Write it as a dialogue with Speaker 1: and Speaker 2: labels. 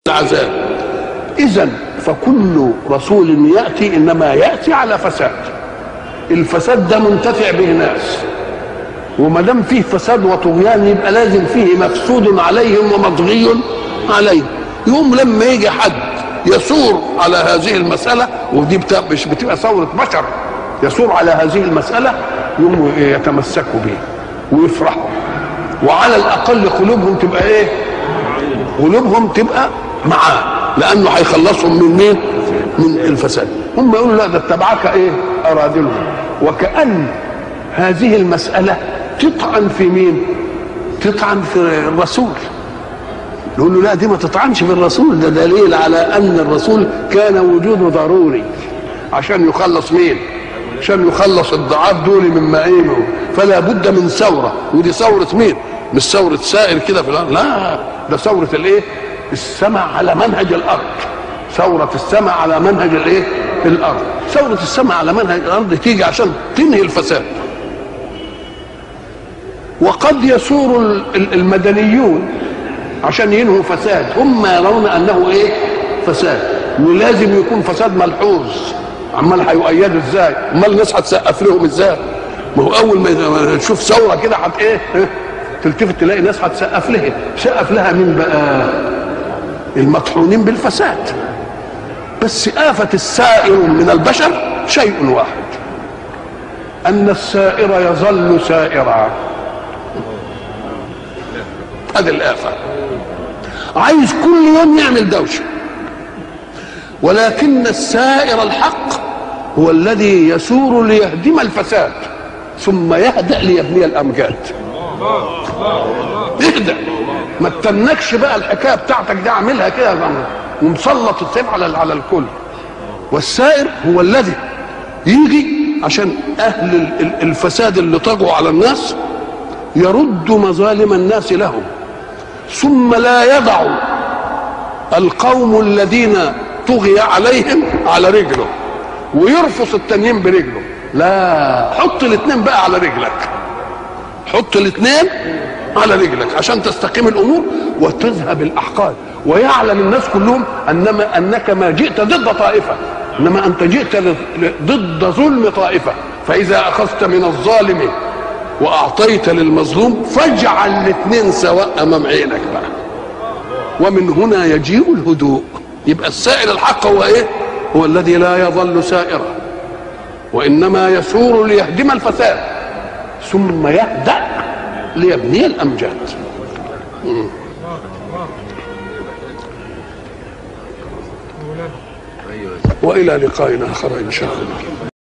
Speaker 1: العذاب اذا فكل رسول ياتي انما ياتي على فساد الفساد ده منتفع به ناس وما دام فيه فساد وطغيان يبقى لازم فيه مفسود عليهم ومطغي عليهم يوم لما يجي حد يثور على هذه المسألة ودي بتا... مش بتبقى ثورة بشر يثور على هذه المسألة يوم يتمسكوا به ويفرحوا وعلى الأقل قلوبهم تبقى إيه؟ قلوبهم تبقى معاه لأنه هيخلصهم من مين؟ من الفساد هم يقولوا لا ده اتبعك إيه؟ أرادلهم وكأن هذه المسألة تطعن في مين؟ تطعن في الرسول نقول له لا دي ما تطعنش في الرسول ده دليل على ان الرسول كان وجوده ضروري عشان يخلص مين عشان يخلص الضعاف دول من معينه فلا بد من ثوره ودي ثوره مين مش ثوره سائر كده في الارض لا ده ثوره الايه السمع على منهج الارض ثوره السمع على منهج الايه الارض ثوره السمع على منهج الارض تيجي عشان تنهي الفساد وقد يثور المدنيون عشان ينهوا فساد هم يرون انه ايه فساد ولازم يكون فساد ملحوظ عمال هيؤيدوا ازاي امال الناس هتسقف لهم ازاي ما هو اول ما تشوف ثوره كده هت ايه تلتفت تلاقي ناس هتسقف لها سقف لها مين بقى المطحونين بالفساد بس آفة السائر من البشر شيء واحد أن السائر يظل سائرا هذه الآفة عايز كل يوم يعمل دوشة ولكن السائر الحق هو الذي يسور ليهدم الفساد ثم يهدأ ليبني الأمجاد اهدأ ما تتنكش بقى الحكايه بتاعتك دي اعملها كده ومسلط السيف على على الكل والسائر هو الذي يجي عشان اهل الفساد اللي طغوا على الناس يرد مظالم الناس لهم ثم لا يضع القوم الذين طغي عليهم على رجله ويرفص التانيين برجله لا حط الاثنين بقى على رجلك حط الاثنين على رجلك عشان تستقيم الامور وتذهب الاحقاد ويعلم الناس كلهم انما انك ما جئت ضد طائفه انما انت جئت ضد ظلم طائفه فاذا اخذت من الظالم واعطيت للمظلوم فاجعل الاثنين سواء امام عينك بقى ومن هنا يجيء الهدوء يبقى السائل الحق هو ايه هو الذي لا يظل سائرا وانما يسور ليهدم الفساد ثم يهدأ ليبني الامجاد والى لقاء اخر ان شاء الله